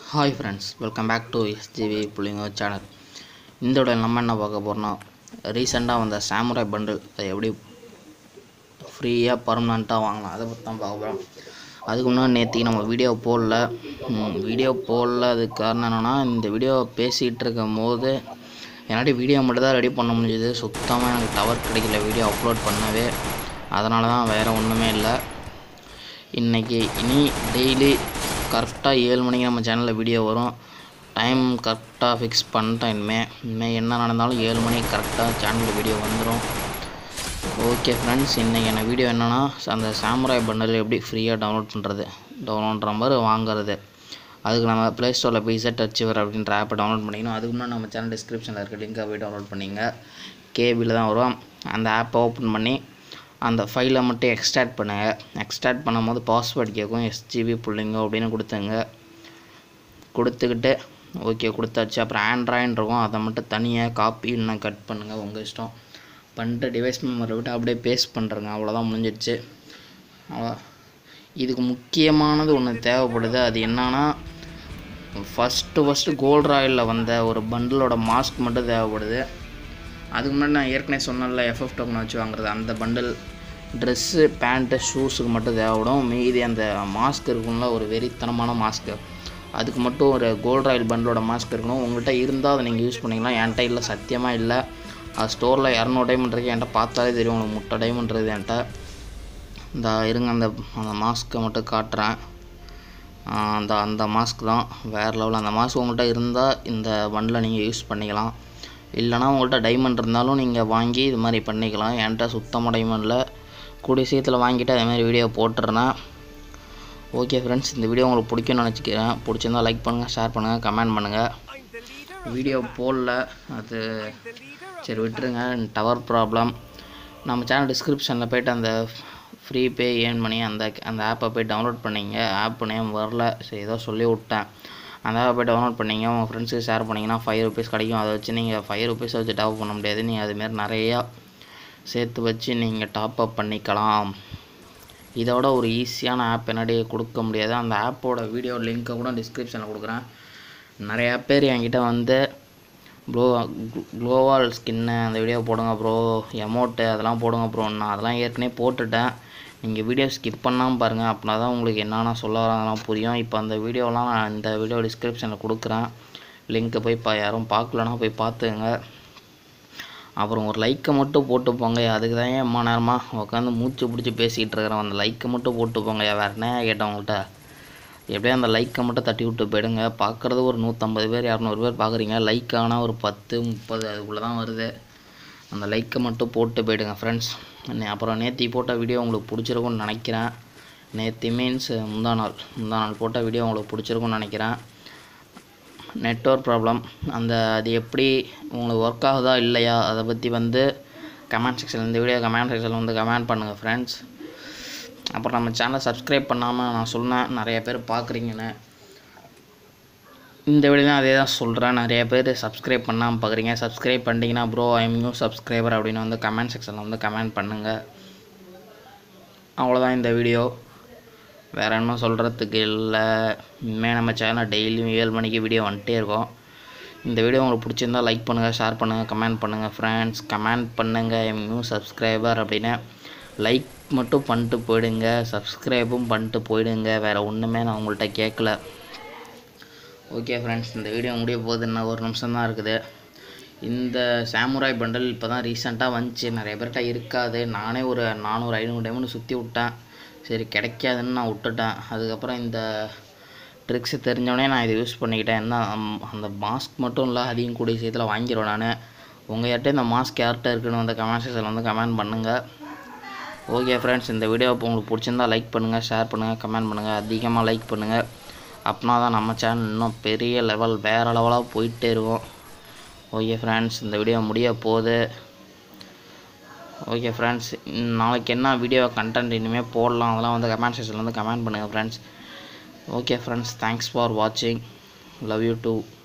hi friends welcome back to SGV புள்ளிங்க channel இந்த விட நம்ம என்ன பார்க்க போகிறோம்னா ரீசெண்டாக வந்த சாமுராய் பண்டில் அதை எப்படி ஃப்ரீயாக பர்மனண்ட்டாக வாங்கலாம் அதை பற்றி தான் பார்க்க போகிறோம் அதுக்கு முன்னாடி நேற்றுக்கு நம்ம வீடியோ போடல வீடியோ போடல அதுக்கு காரணம் என்னென்னா இந்த வீடியோ பேசிகிட்டு இருக்கும் போது என்னாடி வீடியோ மட்டும் தான் ரெடி பண்ண முடிஞ்சது சுத்தமாக எனக்கு டவர் கிடைக்கல வீடியோ அப்லோட் பண்ணவே அதனால தான் வேறு ஒன்றுமே இல்லை இன்றைக்கி இனி டெய்லி கரெக்டாக ஏழு மணிக்கு நம்ம சேனலில் வீடியோ வரும் டைம் கரெக்டாக ஃபிக்ஸ் பண்ணிட்டேன் இனிமேல் இனிமேல் என்ன நடந்தாலும் ஏழு மணிக்கு கரெக்டாக சேனலில் வீடியோ வந்துடும் ஓகே ஃப்ரெண்ட்ஸ் இன்றைக்கி என்ன வீடியோ என்னென்னா அந்த சாமுராய் பண்டல் எப்படி ஃப்ரீயாக டவுன்லோட் பண்ணுறது டவுன்லோட்ற மாதிரி வாங்குறது அதுக்கு நம்ம ப்ளே ஸ்டோரில் போய் இசட் அச்சீவர் அப்படின்ற ஆப்பை டவுன்லோட் பண்ணிக்கணும் அதுக்கு முன்னாடி நம்ம சேனல் டிஸ்கிரிப்ஷனில் இருக்க லிங்கை போய் டவுன்லோட் பண்ணிங்க கேபியில் தான் வரும் அந்த ஆப்பை ஓப்பன் பண்ணி அந்த ஃபைலை மட்டும் எக்ஸ்ட்ராக்ட் பண்ணுங்கள் எக்ஸ்ட்ராக்ட் பண்ணும்போது பாஸ்வேர்டு கேட்கும் எஸ்ஜிபி புள்ளிங்க அப்படின்னு கொடுத்துங்க கொடுத்துக்கிட்டு ஓகே கொடுத்தாச்சு அப்புறம் ஆண்ட்ராய்டு இருக்கும் அதை மட்டும் தனியாக காப்பி இல்லைனா கட் பண்ணுங்கள் உங்கள் இஷ்டம் பண்ணிட்டு டிவைஸ் மெமரி விட்டு அப்படியே பேஸ்ட் பண்ணுறேங்க அவ்வளோதான் முடிஞ்சிடுச்சு அவ்வளோ இதுக்கு முக்கியமானது ஒன்று தேவைப்படுது அது என்னன்னா ஃபஸ்ட்டு ஃபஸ்ட்டு கோல்ட் ராயலில் வந்த ஒரு பண்டிலோட மாஸ்க் மட்டும் தேவைப்படுது அதுக்கு முன்னாடி நான் ஏற்கனவே சொன்னல எஃப்எஃப் டோக்கன் வச்சு வாங்குறது அந்த பண்டில் ட்ரெஸ்ஸு பேண்ட்டு ஷூஸுக்கு மட்டும் தேவைப்படும் மீதி அந்த மாஸ்க் இருக்கும்ல ஒரு வெறித்தனமான மாஸ்க்கு அதுக்கு மட்டும் ஒரு கோல்ட் ராயல் பண்டிலோட மாஸ்க் இருக்கணும் உங்கள்கிட்ட இருந்தால் அதை நீங்கள் யூஸ் பண்ணிக்கலாம் என்கிட்ட இல்லை சத்தியமாக இல்லை அது ஸ்டோரில் இரநூறு டைமண்ட் இருக்குது என்கிட்ட பார்த்தாலே தெரியும் உங்களுக்கு முட்டை டைமண்ட் இருக்குது என்கிட்ட இந்த இருங்க அந்த அந்த மாஸ்க்கை மட்டும் காட்டுறேன் அந்த அந்த மாஸ்க் தான் வேறு லெவலில் அந்த மாஸ்க் உங்கள்கிட்ட இருந்தால் இந்த பண்டில் நீங்கள் யூஸ் பண்ணிக்கலாம் இல்லைனா உங்கள்கிட்ட டைமண்ட் இருந்தாலும் நீங்கள் வாங்கி இது மாதிரி பண்ணிக்கலாம் என்கிட்ட சுத்தமாக டைமண்டில் கூடிய சீக்கிரத்தில் வாங்கிட்டு அதேமாதிரி வீடியோ போட்டுறேன் ஓகே ஃப்ரெண்ட்ஸ் இந்த வீடியோ உங்களுக்கு பிடிக்கும்னு நினச்சிக்கிறேன் பிடிச்சிருந்தா லைக் பண்ணுங்கள் ஷேர் பண்ணுங்கள் கமெண்ட் பண்ணுங்கள் வீடியோ போடல அது சரி விட்டுருங்க டவர் ப்ராப்ளம் நம்ம சேனல் டிஸ்கிரிப்ஷனில் போய்ட்டு அந்த ஃப்ரீ பே ஏர்ன் பண்ணி அந்த அந்த ஆப்பை போய் டவுன்லோட் பண்ணிங்க ஆப் நேம் வரல சரி ஏதோ சொல்லி விட்டேன் அந்த ஆப்பை போய் டவுன்லோட் பண்ணிங்க உங்கள் ஃப்ரெண்ட்ஸுக்கு ஷேர் பண்ணிங்கன்னா ஃபைவ் ருபீஸ் கிடைக்கும் அதை வச்சு நீங்கள் ஃபைவ் ருபீஸ் வச்சு டாப் பண்ண முடியாது நீங்கள் அதுமாரி நிறையா சேர்த்து வச்சு நீங்கள் டாப் அப் பண்ணிக்கலாம் இதோட ஒரு ஈஸியான ஆப் என்னடி கொடுக்க முடியாது அந்த ஆப்போட வீடியோ லிங்க்கை கூட டிஸ்கிரிப்ஷனில் கொடுக்குறேன் நிறையா பேர் என்கிட்ட வந்து ப்ரோ க்ளோவால் ஸ்கின்னு அந்த வீடியோ போடுங்க ப்ரோ எமௌண்ட்டு அதெல்லாம் போடுங்க ப்ரோ நான் அதெல்லாம் ஏற்கனவே போட்டுட்டேன் நீங்கள் வீடியோ ஸ்கிப் பண்ணாமல் பாருங்கள் அப்படின்னா தான் உங்களுக்கு என்னென்ன சொல்ல வரதெல்லாம் புரியும் இப்போ அந்த வீடியோலாம் நான் இந்த வீடியோ டிஸ்கிரிப்ஷனில் கொடுக்குறேன் லிங்க்கை போய் பா யாரும் பார்க்கலன்னா போய் பார்த்துங்க அப்புறம் ஒரு லைக்கை மட்டும் போட்டு போங்க அதுக்கு தான் ஏன் அம்மா நேரமாக உட்காந்து மூச்சு பிடிச்சி பேசிக்கிட்டு இருக்கிறேன் அந்த லைக்கை மட்டும் போட்டு போங்க வேறு என்ன கேட்டேன் உங்கள்கிட்ட எப்படியே அந்த லைக்கை மட்டும் தட்டி விட்டு போயிடுங்க பார்க்குறது ஒரு நூற்றம்பது பேர் இரநூறு பேர் பார்க்குறீங்க லைக் ஆனால் ஒரு பத்து முப்பது அதுக்குள்ளே தான் வருது அந்த லைக்கை மட்டும் போட்டு போயிடுங்க ஃப்ரெண்ட்ஸ் அப்புறம் நேத்தி போட்ட வீடியோ உங்களுக்கு பிடிச்சிருக்கும்னு நினைக்கிறேன் நேத்தி மீன்ஸ் முந்தா நாள் முந்தா நாள் போட்ட வீடியோ உங்களுக்கு பிடிச்சிருக்கும்னு நினைக்கிறேன் நெட்ஒர்க் ப்ராப்ளம் அந்த அது எப்படி உங்களுக்கு ஒர்க் ஆகுதா இல்லையா அதை பற்றி வந்து கமெண்ட் செக்ஷன் இந்த வீடியோ கமெண்ட் செக்ஷனில் வந்து கமெண்ட் பண்ணுங்கள் ஃப்ரெண்ட்ஸ் அப்புறம் நம்ம சேனலை சப்ஸ்கிரைப் பண்ணாமல் நான் சொன்னேன் நிறைய பேர் பார்க்குறீங்கன்னு இந்த வீடியோலாம் அதே தான் சொல்கிறேன் நிறைய பேர் சப்ஸ்கிரைப் பண்ணாமல் பார்க்குறீங்க சப்ஸ்கிரைப் பண்ணிட்டீங்கன்னா ப்ரோ ஐம் நியூ சப்ஸ்கிரைபர் அப்படின்னு வந்து கமெண்ட் செக்ஷனில் வந்து கமெண்ட் பண்ணுங்கள் அவ்வளோதான் இந்த வீடியோ வேறு என்ன சொல்கிறதுக்கு இல்லை இனிமேல் நம்ம சேனல் டெய்லியும் ஏழு மணிக்கு வீடியோ வந்துட்டே இருக்கோம் இந்த வீடியோ உங்களுக்கு பிடிச்சிருந்தா லைக் பண்ணுங்கள் ஷேர் பண்ணுங்கள் கமெண்ட் பண்ணுங்கள் ஃப்ரெண்ட்ஸ் கமெண்ட் பண்ணுங்கள் எம் நியூ சப்ஸ்கிரைபர் அப்படின்னு லைக் மட்டும் பண்ணிட்டு போயிடுங்க சப்ஸ்கிரைபும் பண்ணிட்டு போயிடுங்க வேறு ஒன்றுமே நான் உங்கள்கிட்ட கேட்கல ஓகே ஃப்ரெண்ட்ஸ் இந்த வீடியோ முடிய போகுது இன்னும் ஒரு நிமிஷம் தான் இருக்குது இந்த சாமுராய் பண்டல் இப்போ தான் ரீசெண்டாக வந்துச்சு நிறைய பேர்கிட்ட இருக்காது நானே ஒரு நானூறு ஐநூறு டைம்னு சுற்றி விட்டேன் சரி கிடைக்காதுன்னு நான் விட்டுட்டேன் அதுக்கப்புறம் இந்த ட்ரிக்ஸு தெரிஞ்சவொடனே நான் இதை யூஸ் பண்ணிக்கிட்டேன் என்ன அந்த மாஸ்க் மட்டும் இல்லை அதையும் கூடிய சீக்கிரத்தில் வாங்கிடுவேன் நான் உங்கள் யார்கிட்ட இந்த மாஸ்க் யார்கிட்ட இருக்குன்னு வந்து கமெண்ட் செக்ஷனில் வந்து கமெண்ட் பண்ணுங்கள் ஓகே ஃப்ரெண்ட்ஸ் இந்த வீடியோ இப்போ உங்களுக்கு பிடிச்சிருந்தா லைக் பண்ணுங்கள் ஷேர் பண்ணுங்கள் கமெண்ட் பண்ணுங்கள் அதிகமாக லைக் பண்ணுங்கள் அப்படின்னா தான் நம்ம சேனல் இன்னும் பெரிய லெவல் வேறு லெவலாக போயிட்டே இருக்கும் ஓகே ஃப்ரெண்ட்ஸ் இந்த வீடியோ முடிய போகுது ஓகே ஃப்ரெண்ட்ஸ் நாளைக்கு என்ன வீடியோ கண்டென்ட் இனிமேல் போடலாம் அதெல்லாம் வந்து கமெண்ட் செக்ஷனில் வந்து கமெண்ட் பண்ணுங்கள் friends okay friends thanks for வாட்சிங் லவ் யூ டூ